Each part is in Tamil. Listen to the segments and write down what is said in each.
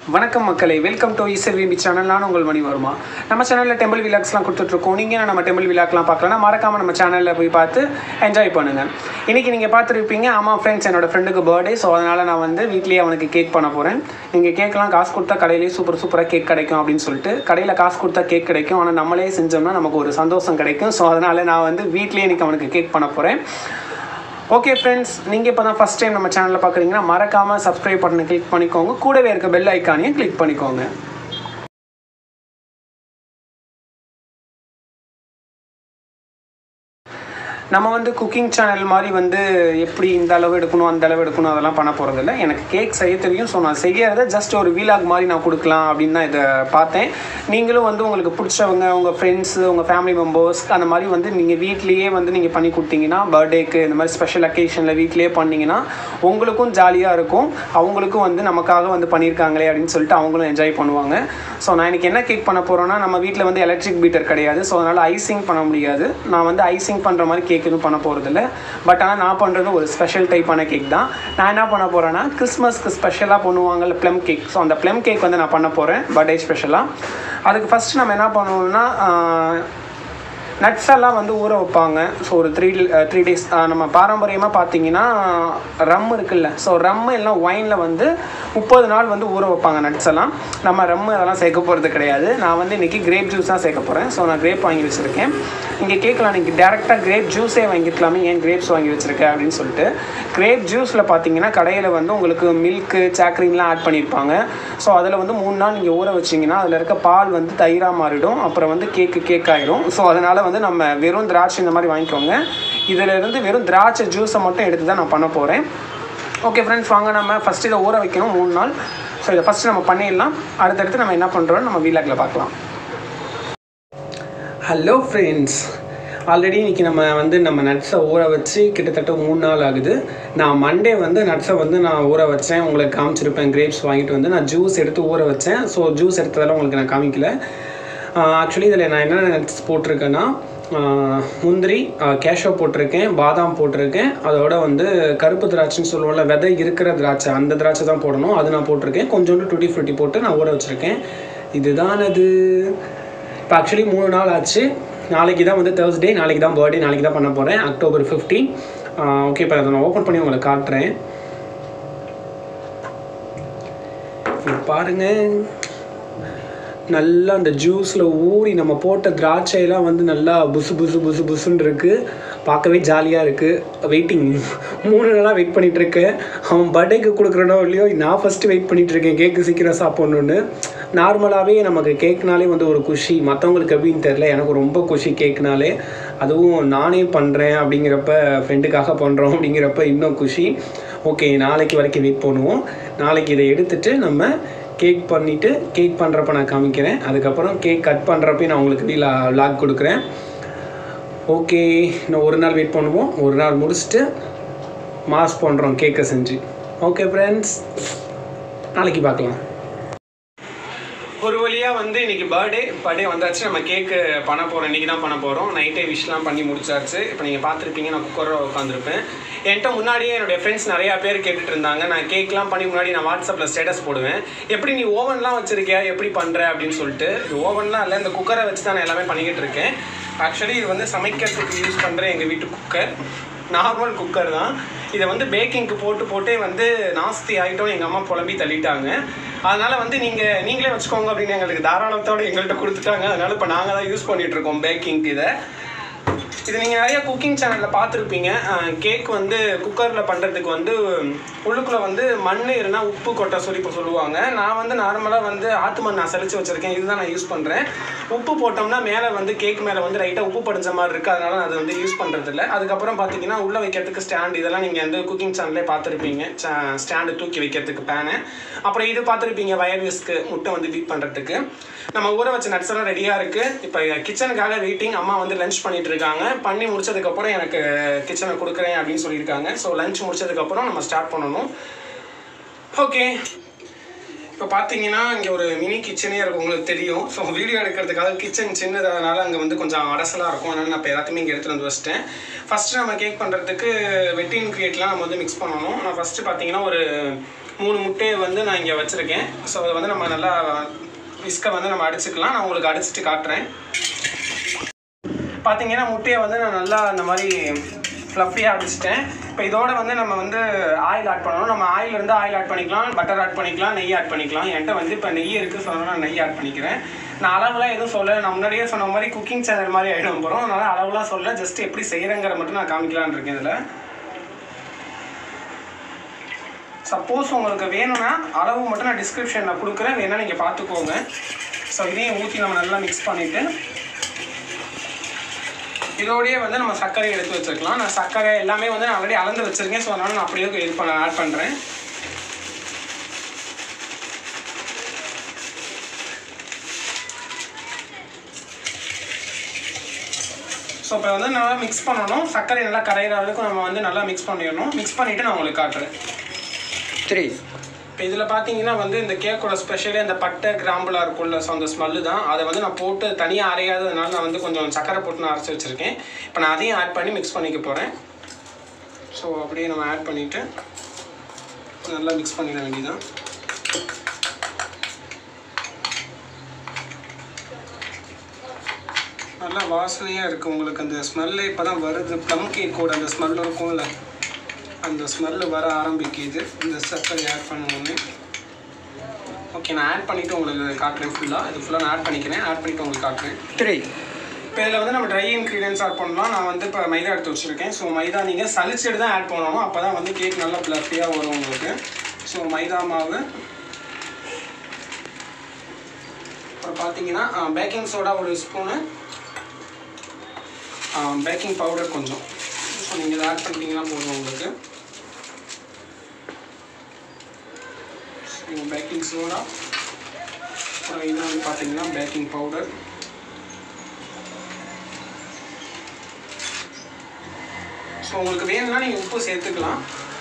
வணக்கம் மக்களை welcome to Isai VP channel நான் உங்கள் மணி வருமா நம்ம சேனலில் டெம்பிள் விலாக்ஸ்லாம் கொடுத்துட்ருக்கோம் நீங்கள் நம்ம டெம்பிள் விலாக்லாம் பார்க்கலன்னா மறக்காமல் நம்ம சேனலில் போய் பார்த்து என்ஜாய் பண்ணுங்கள் இன்றைக்கி நீங்கள் பார்த்துருப்பீங்க ஆமாம் ஃப்ரெண்ட்ஸ் என்னோட ஃப்ரெண்டுக்கு பர்த்டே ஸோ அதனால் நான் வந்து வீட்லேயே அவனுக்கு கேக் பண்ண போகிறேன் நீங்கள் கேட்கலாம் காசு கொடுத்தா கடையிலேயே சூப்பர் சூப்பராக கேக் கிடைக்கும் அப்படின்னு சொல்லிட்டு கடையில் காசு கொடுத்தா கேக் கிடைக்கும் ஆனால் நம்மளே செஞ்சோம்னா நமக்கு ஒரு சந்தோஷம் கிடைக்கும் ஸோ அதனால் நான் வந்து வீட்லேயே இன்றைக்கி அவனுக்கு கேக் பண்ண போகிறேன் ஓகே ஃப்ரெண்ட்ஸ் நீங்கள் இப்போ தான் ஃபஸ்ட் டைம் நம்ம சேனலில் பார்க்குறீங்கன்னா மறக்காமல் சப்ஸ்கிரைப் பட்டனை கிளிக் பண்ணிக்கோங்க கூடவே இருக்க பெல் ஐக்கானையும் கிளிக் பண்ணிக்கோங்க நம்ம வந்து குக்கிங் சேனல் மாதிரி வந்து எப்படி இந்த அளவு எடுக்கணும் அந்த அளவு எடுக்கணும் அதெல்லாம் பண்ண போகிறதில்ல எனக்கு கேக் செய்ய தெரியும் ஸோ நான் செய்யறத ஜஸ்ட் ஒரு வீலாக் மாதிரி நான் கொடுக்கலாம் அப்படின்னு தான் இதை பார்த்தேன் நீங்களும் வந்து உங்களுக்கு பிடிச்சவங்க உங்கள் ஃப்ரெண்ட்ஸு உங்கள் ஃபேமிலி மெம்பர்ஸ் அந்த மாதிரி வந்து நீங்கள் வீட்லேயே வந்து நீங்கள் பண்ணி கொடுத்தீங்கன்னா பர்த்டேக்கு இந்த மாதிரி ஸ்பெஷல் அக்கேஷனில் வீட்லேயே பண்ணிங்கன்னா உங்களுக்கும் ஜாலியாக இருக்கும் அவங்களுக்கும் வந்து நமக்காக வந்து பண்ணியிருக்காங்களே அப்படின்னு சொல்லிட்டு அவங்களும் என்ஜாய் பண்ணுவாங்க ஸோ நான் இன்றைக்கி என்ன கேக் பண்ண போகிறேன்னா நம்ம வீட்டில் வந்து எலக்ட்ரிக் பீட்டர் கிடையாது ஸோ அதனால் ஐசிங் பண்ண முடியாது நான் வந்து ஐசிங் பண்ணுற மாதிரி கேக் எதுவும் பண்ண போகிறதில்ல பட் ஆனால் நான் பண்ணுறது ஒரு ஸ்பெஷல் டைப்பான கேக் தான் நான் என்ன பண்ண போகிறேன்னா கிறிஸ்மஸ்க்கு ஸ்பெஷலாக பண்ணுவாங்கல்ல ப்ளம் கேக் ஸோ அந்த ப்ளம் கேக் வந்து நான் பண்ண போகிறேன் பர்த்டே ஸ்பெஷலாக அதுக்கு ஃபஸ்ட்டு நம்ம என்ன பண்ணணும்னா நட்ஸ் எல்லாம் வந்து ஊற வைப்பாங்க ஸோ ஒரு த்ரீ த்ரீ டேஸ் நம்ம பாரம்பரியமாக பார்த்தீங்கன்னா ரம் இருக்குல்ல ஸோ ரம் எல்லாம் ஒயினில் வந்து முப்பது நாள் வந்து ஊற வைப்பாங்க நட்ஸ் எல்லாம் நம்ம ரம் அதெல்லாம் சேர்க்க போகிறது கிடையாது நான் வந்து இன்றைக்கி கிரேப் ஜூஸ் தான் சேர்க்க போகிறேன் ஸோ நான் கிரேப் வாங்கி வச்சுருக்கேன் இங்கே கேட்கலாம் இன்றைக்கி டேரெக்டாக கிரேப் ஜூஸே வாங்கிக்கலாமே ஏன் கிரேப்ஸ் வாங்கி வச்சுருக்கேன் அப்படின்னு சொல்லிட்டு கிரேப் ஜூஸில் பார்த்தீங்கன்னா கடையில் வந்து உங்களுக்கு மில்க்கு சாக்ரீன்லாம் ஆட் பண்ணியிருப்பாங்க ஸோ அதில் வந்து மூணு நாள் நீங்கள் ஊற வச்சிங்கன்னா அதில் இருக்க பால் வந்து தயிராக மாறிடும் அப்புறம் வந்து கேக்கு கேக் ஆகிடும் ஸோ அதனால் வந்து நம்ம வெறும் திராட்சை இந்த மாதிரி வாங்கிக்கோங்க இதில் இருந்து வெறும் திராட்சை ஜூஸை மட்டும் எடுத்து தான் நான் பண்ண போகிறேன் ஓகே ஃப்ரெண்ட்ஸ் வாங்க நம்ம ஃபஸ்ட்டு இதை ஊற வைக்கணும் மூணு நாள் ஸோ இதை ஃபஸ்ட்டு நம்ம பண்ணிடலாம் அடுத்தடுத்து நம்ம என்ன பண்ணுறோம் நம்ம வீலாக்கில் பார்க்கலாம் ஹலோ ஃப்ரெண்ட்ஸ் ஆல்ரெடி இன்றைக்கி நம்ம வந்து நம்ம நட்ஸை ஊற வச்சு கிட்டத்தட்ட மூணு நாள் ஆகுது நான் மண்டே வந்து நட்ஸை வந்து நான் ஊற வச்சேன் உங்களுக்கு காமிச்சிருப்பேன் கிரேப்ஸ் வாங்கிட்டு வந்து நான் ஜூஸ் எடுத்து ஊற வச்சேன் ஸோ ஜூஸ் எடுத்ததெல்லாம் உங்களுக்கு நான் காமிக்கல ஆக்சுவலி இதில் நான் என்னென்ன நட்ஸ் போட்டிருக்கேன்னா முந்திரி கேஷோ போட்டிருக்கேன் பாதாம் போட்டிருக்கேன் அதோட வந்து கருப்பு திராட்சைன்னு சொல்லுவோம்ல விதை இருக்கிற திராட்சை அந்த திராட்சை தான் போடணும் அது நான் போட்டிருக்கேன் கொஞ்சோண்டு டுட்டி ஃப்ரூட்டி போட்டு நான் ஊற வச்சுருக்கேன் இதுதான் அது இப்போ ஆக்சுவலி மூணு நாள் ஆச்சு நாளைக்கு தான் வந்து தேர்ஸ்டே நாளைக்கு தான் பர்த்டே நாளைக்கு தான் பண்ண போகிறேன் அக்டோபர் ஃபிஃப்டீன் ஓகே இப்போ அதை நான் ஓப்பன் பண்ணி உங்களுக்கு காட்டுறேன் பாருங்கள் நல்லா அந்த ஜூஸில் ஊறி நம்ம போட்ட திராட்சையெல்லாம் வந்து நல்லா புசு புசு புசு புசுன்னு இருக்குது பார்க்கவே ஜாலியாக இருக்குது வெயிட்டிங் மூணு நாளாக வெயிட் பண்ணிகிட்ருக்கேன் அவன் பர்த்டேக்கு கொடுக்குறனோ இல்லையோ நான் ஃபஸ்ட்டு வெயிட் பண்ணிகிட்ருக்கேன் கேக்கு சீக்கிரம் சாப்பிட்ணுன்னு நார்மலாகவே நமக்கு கேக்னாலே வந்து ஒரு குஷி மற்றவங்களுக்கு எப்படின்னு தெரில எனக்கு ரொம்ப குஷி கேக்னாலே அதுவும் நானே பண்ணுறேன் அப்படிங்கிறப்ப ஃப்ரெண்டுக்காக பண்ணுறோம் அப்படிங்கிறப்ப இன்னும் குஷி ஓகே நாளைக்கு வரைக்கும் வெயிட் பண்ணுவோம் நாளைக்கு இதை எடுத்துகிட்டு நம்ம கேக் பண்ணிவிட்டு கேக் பண்ணுறப்ப நான் காமிக்கிறேன் அதுக்கப்புறம் கேக் கட் பண்ணுறப்ப நான் உங்களுக்கு வீல லாக் கொடுக்குறேன் ஓகே இன்னும் ஒரு நாள் வெயிட் பண்ணுவோம் ஒரு நாள் முடிச்சுட்டு மாஸ் பண்ணுறோம் கேக்கை செஞ்சு ஓகே ஃப்ரெண்ட்ஸ் நாளைக்கு பார்க்கலாம் ஒரு வழியாக வந்து இன்றைக்கி பர்த்டே பர்த்டே வந்தாச்சு நம்ம கேக்கு பண்ண போகிறோம் இன்றைக்கி தான் பண்ண போகிறோம் நைட்டே விஷலாம் பண்ணி முடிச்சாச்சு இப்போ நீங்கள் பார்த்துருப்பீங்க நான் குக்கரில் உட்காந்துருப்பேன் என்கிட்ட முன்னாடியே என்னுடைய ஃப்ரெண்ட்ஸ் நிறையா பேர் கேட்டுட்டு இருந்தாங்க நான் கேக்லாம் பண்ணி முன்னாடி நான் வாட்ஸ்அப்பில் ஸ்டேட்டஸ் போடுவேன் எப்படி நீ ஓவன்லாம் வச்சுருக்கியா எப்படி பண்ணுற அப்படின்னு சொல்லிட்டு இது ஓவன்லாம் இல்லை இந்த குக்கரை வச்சு தான் நான் எல்லாமே பண்ணிக்கிட்டு இருக்கேன் ஆக்சுவலி இது வந்து சமைக்கிறதுக்கு யூஸ் பண்ணுற எங்கள் வீட்டு குக்கர் நார்மல் குக்கர் தான் இதை வந்து பேக்கிங்க்கு போட்டு போட்டே வந்து நாஸ்தி ஆகிட்டோம் எங்கள் அம்மா புலம்பி தள்ளிட்டாங்க அதனால் வந்து நீங்கள் நீங்களே வச்சுக்கோங்க அப்படின்னு எங்களுக்கு தாராளத்தோடு எங்கள்கிட்ட கொடுத்துட்டாங்க அதனால் இப்போ நாங்கள் தான் யூஸ் பண்ணிகிட்ருக்கோம் பேக்கிங்க்கு இதை இது நீங்கள் நிறைய குக்கிங் சேனலில் பார்த்துருப்பீங்க கேக் வந்து குக்கரில் பண்ணுறதுக்கு வந்து உள்ளுக்குள்ளே வந்து மண் இருந்தா உப்பு கொட்ட சொல்லி இப்போ சொல்லுவாங்க நான் வந்து நார்மலாக வந்து ஆத்து மண் நான் செழிச்சு வச்சுருக்கேன் இதுதான் நான் யூஸ் பண்ணுறேன் உப்பு போட்டோம்னா மேலே வந்து கேக் மேலே வந்து லைட்டாக உப்பு படிஞ்ச மாதிரி இருக்குது அதனால நான் அதை வந்து யூஸ் பண்ணுறது இல்லை அதுக்கப்புறம் பார்த்தீங்கன்னா உள்ளே வைக்கிறதுக்கு ஸ்டாண்ட் இதெல்லாம் நீங்கள் வந்து குக்கிங் சேனல்லே பார்த்துருப்பீங்க ஸ்டாண்டு தூக்கி வைக்கிறதுக்கு பேனு அப்புறம் இது பார்த்துருப்பீங்க வயர் விஸ்க்கு முட்டை வந்து பீட் பண்ணுறதுக்கு நம்ம ஊற வச்ச நட்ஸ் எல்லாம் ரெடியாக இருக்குது இப்போ கிச்சனுக்காக வெயிட்டிங் அம்மா வந்து லஞ்ச் பண்ணிட்டு இருக்காங்க பண்ணி முடிச்சதுக்கப்புறம் எனக்கு கிச்சனை கொடுக்குறேன் அப்படின்னு சொல்லியிருக்காங்க ஸோ லஞ்ச் முடிச்சதுக்கப்புறம் நம்ம ஸ்டார்ட் பண்ணணும் ஓகே இப்போ பார்த்தீங்கன்னா இங்கே ஒரு மினி கிச்சனே இருக்கும் உங்களுக்கு தெரியும் ஸோ வீடியோ எடுக்கிறதுக்காக கிச்சன் சின்னதானால அங்கே வந்து கொஞ்சம் அரசலாக இருக்கும் அதனால் நான் இப்போ எல்லாத்தையுமே இங்கே எடுத்துகிட்டு வந்து வச்சிட்டேன் ஃபஸ்ட்டு நம்ம கேக் பண்ணுறதுக்கு வெட்டிங் கிரியேட்லாம் நம்ம வந்து மிக்ஸ் பண்ணணும் நான் ஃபஸ்ட்டு பார்த்தீங்கன்னா ஒரு மூணு முட்டையை வந்து நான் இங்கே வச்சுருக்கேன் ஸோ அதை வந்து நம்ம நல்லா விஸ்கை வந்து நம்ம அடிச்சுக்கலாம் நான் உங்களுக்கு அடிச்சுட்டு காட்டுறேன் பார்த்தீங்கன்னா முட்டையை வந்து நான் நல்லா இந்த மாதிரி ஃப்ளஃபியாக அடிச்சிட்டேன் இப்போ இதோட வந்து நம்ம வந்து ஆயில் ஆட் பண்ணணும் நம்ம ஆயில் இருந்து ஆயில் ஆட் பண்ணிக்கலாம் பட்டர் ஆட் பண்ணிக்கலாம் நெய் ஆட் பண்ணிக்கலாம் என்கிட்ட வந்து இப்போ நெய் இருக்குது ஸோ அதனால நான் நெய் ஆட் பண்ணிக்கிறேன் நான் அளவுலாம் எதுவும் சொல்ல நான் முன்னாடியே சொன்ன மாதிரி குக்கிங் சேனல் மாதிரி ஆகிடும் போகிறோம் அதனால் அளவுலாம் சொல்ல ஜஸ்ட் எப்படி செய்கிறேங்கிற மட்டும் நான் காமிக்கலான்னு இருக்கேன் இதில் சப்போஸ் உங்களுக்கு வேணும்னா அளவு மட்டும் நான் டிஸ்கிரிப்ஷனில் கொடுக்குறேன் வேணால் நீங்கள் பார்த்துக்கோங்க ஸோ இதையும் ஊற்றி நம்ம நல்லா மிக்ஸ் பண்ணிவிட்டு இதோடயே வந்து நம்ம சர்க்கரை எடுத்து வச்சுருக்கலாம் நான் சர்க்கரை எல்லாமே வந்து நான் ஆல்ரெடி அளந்து வச்சுருக்கேன் ஸோ அதனால் நான் அப்படியே இது பண்ண ஆட் பண்ணுறேன் ஸோ இப்போ வந்து நல்லா மிக்ஸ் பண்ணணும் சர்க்கரை நல்லா கரையிற அளவுக்கு நம்ம வந்து நல்லா மிக்ஸ் பண்ணிடணும் மிக்ஸ் பண்ணிவிட்டு நான் உங்களுக்கு காட்டுறேன் த்ரீ இப்போ இதில் பார்த்தீங்கன்னா வந்து இந்த கேக்கோட ஸ்பெஷலே இந்த பட்டை கிராம்புலாம் இருக்கும்ல ஸோ அந்த ஸ்மெல்லு தான் அதை வந்து நான் போட்டு தனியாக அரையாததுனால நான் வந்து கொஞ்சம் சக்கரை போட்டு நான் அரைச்சி வச்சுருக்கேன் இப்போ நான் அதையும் ஆட் பண்ணி மிக்ஸ் பண்ணிக்க போகிறேன் ஸோ அப்படியே நம்ம ஆட் பண்ணிவிட்டு நல்லா மிக்ஸ் பண்ணிட வேண்டியதான் நல்லா வாசனையாக இருக்குது உங்களுக்கு அந்த ஸ்மெல்லு இப்போ தான் வருது ப்ளம் கேக்கோட அந்த ஸ்மெல் இருக்கும்ல அந்த ஸ்மெல்லு வர ஆரம்பிக்குது இந்த சர்க்கரை ஆட் பண்ணோடனே ஓகே நான் ஆட் பண்ணிவிட்டு உங்களுக்கு காட்டுறேன் ஃபுல்லாக இது ஃபுல்லாக நான் ஆட் பண்ணிக்கிறேன் ஆட் பண்ணிவிட்டு உங்களுக்கு காட்டுறேன் த்ரீ இப்போ இதில் வந்து நம்ம ட்ரை இன்க்ரீடியன்ஸ் ஆட் பண்ணலாம் நான் வந்து இப்போ மைதா எடுத்து வச்சுருக்கேன் ஸோ மைதா நீங்கள் சலிச்சுட்டு தான் ஆட் பண்ணணும் அப்போ தான் வந்து கேக் நல்லா ப்ளஃபியாக வரும் உங்களுக்கு ஸோ மைதா மாவு அப்புறம் பார்த்தீங்கன்னா பேக்கிங் சோடா ஒரு ஸ்பூனு பேக்கிங் பவுடர் கொஞ்சம் ஸோ நீங்கள் இதை ஆட் பண்ணிட்டீங்கன்னா போதும் உங்களுக்கு ஸோ பேக்கிங் சோடா அப்புறம் இது வந்து பார்த்தீங்கன்னா பேக்கிங் பவுடர் ஸோ உங்களுக்கு வேணும்னா நீங்கள் உப்பு சேர்த்துக்கலாம்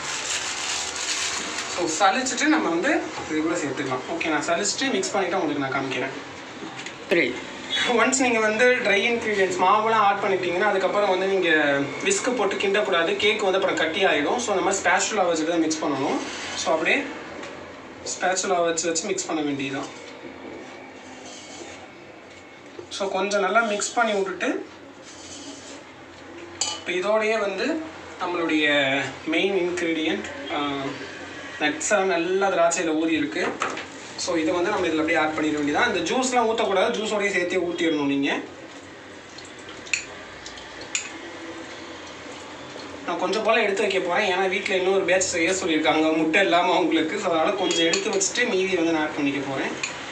ஸோ சலிச்சுட்டு நம்ம வந்து இது கூட சேர்த்துக்கலாம் ஓகே நான் சலிச்சுட்டு மிக்ஸ் பண்ணிவிட்டு உங்களுக்கு நான் காமிக்கிறேன் த்ரீ ஒன்ஸ் நீங்கள் வந்து ட்ரை இன்க்ரீடியன்ஸ் மாவுலாம் ஆட் பண்ணிட்டீங்கன்னா அதுக்கப்புறம் வந்து நீங்கள் விஸ்க்கு போட்டு கிண்டக்கூடாது கேக் வந்து அப்புறம் கட்டி ஆகிடும் ஸோ அந்த மாதிரி ஸ்பேச்சுலா வச்சுட்டு தான் மிக்ஸ் பண்ணணும் ஸோ அப்படியே ஸ்பேச்சுலா வச்சு வச்சு மிக்ஸ் பண்ண வேண்டியதுதான் ஸோ கொஞ்சம் நல்லா மிக்ஸ் பண்ணி விட்டுட்டு இப்போ இதோடையே வந்து நம்மளுடைய மெயின் இன்க்ரீடியண்ட் நட்ஸாக நல்லா திராட்சையில் ஊறி இருக்கு ஸோ இதை வந்து நம்ம இதில் அப்படியே ஆட் பண்ணிட வேண்டியதான் இந்த ஜூஸ்லாம் ஊற்றக்கூடாது ஜூஸோடய சேர்த்தே ஊற்றிடணும் நீங்கள் நான் கொஞ்சம் போல் எடுத்து வைக்க போகிறேன் ஏன்னா வீட்டில் இன்னொரு பேட்ச் செய்ய சொல்லியிருக்காங்க முட்டை இல்லாமல் அவங்களுக்கு ஸோ அதனால் கொஞ்சம் எடுத்து வச்சுட்டு மீதி வந்து நான் ஆட் பண்ணிக்க போகிறேன்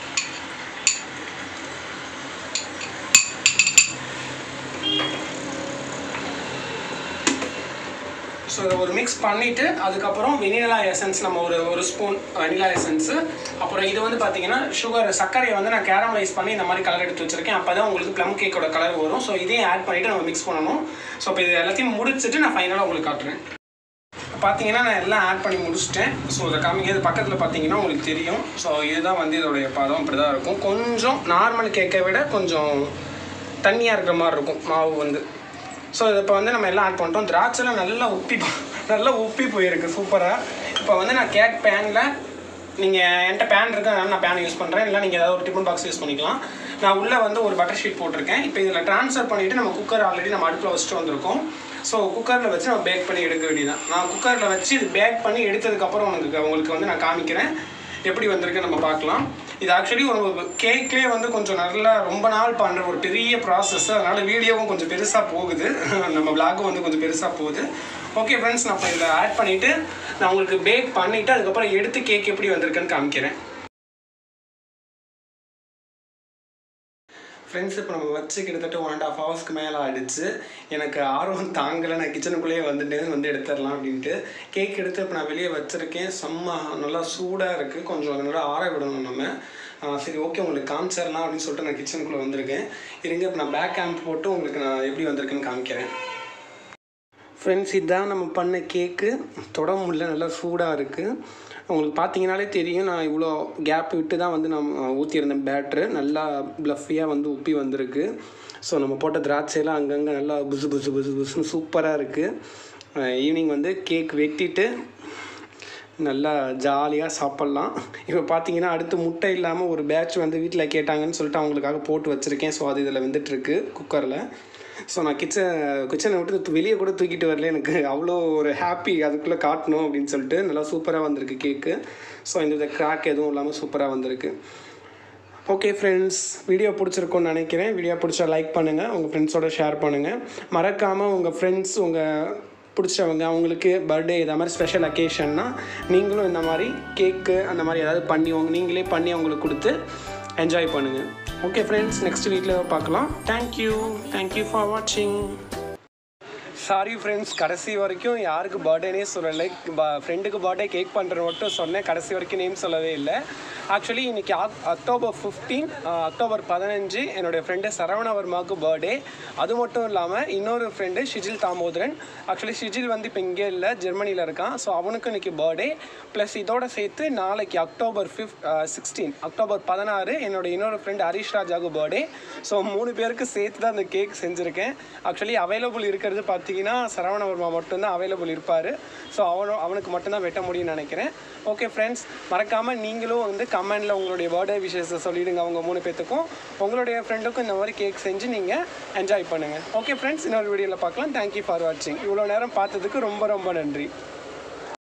ஸோ இதை ஒரு மிக்ஸ் பண்ணிவிட்டு அதுக்கப்புறம் வெனிலா எசன்ஸ் நம்ம ஒரு ஒரு ஸ்பூன் வெனிலா எசன்ஸு அப்புறம் இது வந்து பார்த்தீங்கன்னா சுகர் சர்க்கரையை வந்து நான் கேரமலைஸ் பண்ணி இந்த மாதிரி கலர் எடுத்து வச்சுருக்கேன் அப்போ தான் உங்களுக்கு ப்ளம் கேக்கோட கலர் வரும் ஸோ இதையும் ஆட் பண்ணிவிட்டு நம்ம மிக்ஸ் பண்ணணும் ஸோ இப்போ இது எல்லாத்தையும் முடிச்சுட்டு நான் ஃபைனலாக உங்களுக்கு காட்டுறேன் பார்த்தீங்கன்னா நான் எல்லாம் ஆட் பண்ணி முடிச்சிட்டேன் ஸோ இதை காமிக்கிறது பக்கத்தில் பார்த்தீங்கன்னா உங்களுக்கு தெரியும் ஸோ இதுதான் வந்து இதோடைய பதம் இப்படி தான் இருக்கும் கொஞ்சம் நார்மல் கேக்கை விட கொஞ்சம் தண்ணியாக இருக்கிற மாதிரி இருக்கும் மாவு வந்து ஸோ இது இப்போ வந்து நம்ம எல்லாம் ஆட் பண்ணிட்டோம் திராட்சைலாம் நல்லா உப்பி போ- நல்லா உப்பி போயிருக்கு சூப்பராக இப்போ வந்து நான் கேக் பேனில் நீங்கள் என்கிட்ட பேன் இருக்கு அதனால நான் பேன் யூஸ் பண்ணுறேன் இல்லை நீங்கள் ஏதாவது ஒரு டிஃபன் பாக்ஸ் யூஸ் பண்ணிக்கலாம் நான் உள்ளே வந்து ஒரு பட்டர் ஷீட் போட்டிருக்கேன் இப்போ இதில் ட்ரான்ஸ்ஃபர் பண்ணிவிட்டு நம்ம குக்கர் ஆல்ரெடி நம்ம அடுப்பில் வச்சுட்டு வந்திருக்கோம் ஸோ குக்கரில் வச்சு நம்ம பேக் பண்ணி எடுக்க வேண்டியதான் நான் குக்கரில் வச்சு இது பேக் பண்ணி எடுத்ததுக்கப்புறம் உங்களுக்கு உங்களுக்கு வந்து நான் காமிக்கிறேன் எப்படி வந்திருக்கு நம்ம பார்க்கலாம் இது ஆக்சுவலி ஒரு கேக்லேயே வந்து கொஞ்சம் நல்லா ரொம்ப நாள் பண்ணுற ஒரு பெரிய ப்ராசஸ் அதனால் வீடியோவும் கொஞ்சம் பெருசாக போகுது நம்ம விளாகும் வந்து கொஞ்சம் பெருசாக போகுது ஓகே ஃப்ரெண்ட்ஸ் நான் இப்போ இதில் ஆட் பண்ணிவிட்டு நான் உங்களுக்கு பேக் பண்ணிவிட்டு அதுக்கப்புறம் எடுத்து கேக் எப்படி வந்திருக்குன்னு காமிக்கிறேன் ஃப்ரெண்ட்ஸ் இப்போ நம்ம வச்சு கிட்டத்தட்ட ஒன் அண்ட் ஆஃப் ஹவர்ஸ்க்கு மேலே ஆயிடுச்சு எனக்கு ஆர்வம் தாங்கலை நான் கிச்சனுக்குள்ளேயே வந்துட்டேன் வந்து எடுத்துடலாம் அப்படின்ட்டு கேக் எடுத்து இப்போ நான் வெளியே வச்சுருக்கேன் செம்ம நல்லா சூடாக இருக்குது கொஞ்சம் அதனால ஆற விடணும் நம்ம ஆ, சரி ஓகே உங்களுக்கு காமிச்சிடலாம் அப்படின்னு சொல்லிட்டு நான் கிச்சனுக்குள்ளே வந்திருக்கேன் இருங்க இப்போ நான் பேக் கேம்ப் போட்டு உங்களுக்கு நான் எப்படி வந்திருக்குன்னு காமிக்கிறேன் ஃப்ரெண்ட்ஸ் இதுதான் நம்ம பண்ண கேக்கு தொட முடியல நல்லா சூடாக இருக்குது உங்களுக்கு பார்த்தீங்கனாலே தெரியும் நான் இவ்வளோ கேப் விட்டு தான் வந்து நான் ஊற்றியிருந்தேன் பேட்ரு நல்லா ப்ளஃபியாக வந்து உப்பி வந்திருக்கு ஸோ நம்ம போட்ட திராட்சையெல்லாம் அங்கங்கே நல்லா புசு புசு புசு புசுன்னு சூப்பராக இருக்குது ஈவினிங் வந்து கேக் வெட்டிட்டு நல்லா ஜாலியாக சாப்பிட்லாம் இப்போ பார்த்தீங்கன்னா அடுத்து முட்டை இல்லாமல் ஒரு பேட்ச் வந்து வீட்டில் கேட்டாங்கன்னு சொல்லிட்டு அவங்களுக்காக போட்டு வச்சுருக்கேன் ஸோ அது இதில் வெந்துட்டுருக்கு குக்கரில் ஸோ நான் கிச்சன் கிச்சனை விட்டு வெளியே கூட தூக்கிட்டு வரல எனக்கு அவ்வளோ ஒரு ஹாப்பி அதுக்குள்ளே காட்டணும் அப்படின்னு சொல்லிட்டு நல்லா சூப்பராக வந்திருக்கு கேக்கு ஸோ இந்த கிராக் எதுவும் இல்லாமல் சூப்பராக வந்திருக்கு ஓகே ஃப்ரெண்ட்ஸ் வீடியோ பிடிச்சிருக்கும்னு நினைக்கிறேன் வீடியோ பிடிச்சா லைக் பண்ணுங்கள் உங்கள் ஃப்ரெண்ட்ஸோட ஷேர் பண்ணுங்கள் மறக்காமல் உங்கள் ஃப்ரெண்ட்ஸ் உங்கள் பிடிச்சவங்க அவங்களுக்கு பர்த்டே இதை மாதிரி ஸ்பெஷல் அக்கேஷன்னா நீங்களும் இந்த மாதிரி கேக்கு அந்த மாதிரி ஏதாவது பண்ணி உங்க நீங்களே பண்ணி அவங்களுக்கு கொடுத்து என்ஜாய் பண்ணுங்கள் ஓகே ஃப்ரெண்ட்ஸ் நெக்ஸ்ட் வீக்கில் பார்க்கலாம் தேங்க்யூ தேங்க்யூ ஃபார் வாட்சிங் சாரி ஃப்ரெண்ட்ஸ் கடைசி வரைக்கும் யாருக்கு பர்த்டேனே சொல்லலை ஃப்ரெண்டுக்கு பர்த்டே கேக் பண்ணுறது மட்டும் சொன்னேன் கடைசி வரைக்கும் நேம் சொல்லவே இல்லை ஆக்சுவலி இன்னைக்கு ஆக் அக்டோபர் ஃபிஃப்டீன் அக்டோபர் பதினஞ்சு என்னுடைய ஃப்ரெண்டு சரவணவர்மாவுக்கு பர்த்டே அது மட்டும் இல்லாமல் இன்னொரு ஃப்ரெண்டு ஷிஜில் தாமோதரன் ஆக்சுவலி ஷிஜில் வந்து இப்போ இங்கே இல்லை ஜெர்மனியில் இருக்கான் ஸோ அவனுக்கும் இன்னைக்கு பர்த்டே ப்ளஸ் இதோட சேர்த்து நாளைக்கு அக்டோபர் ஃபிஃப்த் சிக்ஸ்டீன் அக்டோபர் பதினாறு என்னோட இன்னொரு ஃப்ரெண்டு ஹரிஷ் ராஜாவுக்கு பர்த்டே ஸோ மூணு பேருக்கு சேர்த்து தான் அந்த கேக் செஞ்சுருக்கேன் ஆக்சுவலி அவைலபிள் இருக்கிறது பார்த்தீங்கன்னா சரவணவர்மா மட்டும்தான் அவைலபிள் இருப்பார் ஸோ அவனு அவனுக்கு மட்டும்தான் வெட்ட முடியும்னு நினைக்கிறேன் ஓகே ஃப்ரெண்ட்ஸ் மறக்காமல் நீங்களும் வந்து கமெண்டில் உங்களுடைய பர்த்டே விஷயத்தை சொல்லிடுங்க அவங்க மூணு பேர்த்துக்கும் உங்களுடைய ஃப்ரெண்டுக்கும் இந்த மாதிரி கேக் செஞ்சு நீங்கள் என்ஜாய் பண்ணுங்கள் ஓகே ஃப்ரெண்ட்ஸ் இன்னொரு வீடியோவில் பார்க்கலாம் தேங்க்யூ ஃபார் வாட்சிங் இவ்வளோ நேரம் பார்த்ததுக்கு ரொம்ப ரொம்ப நன்றி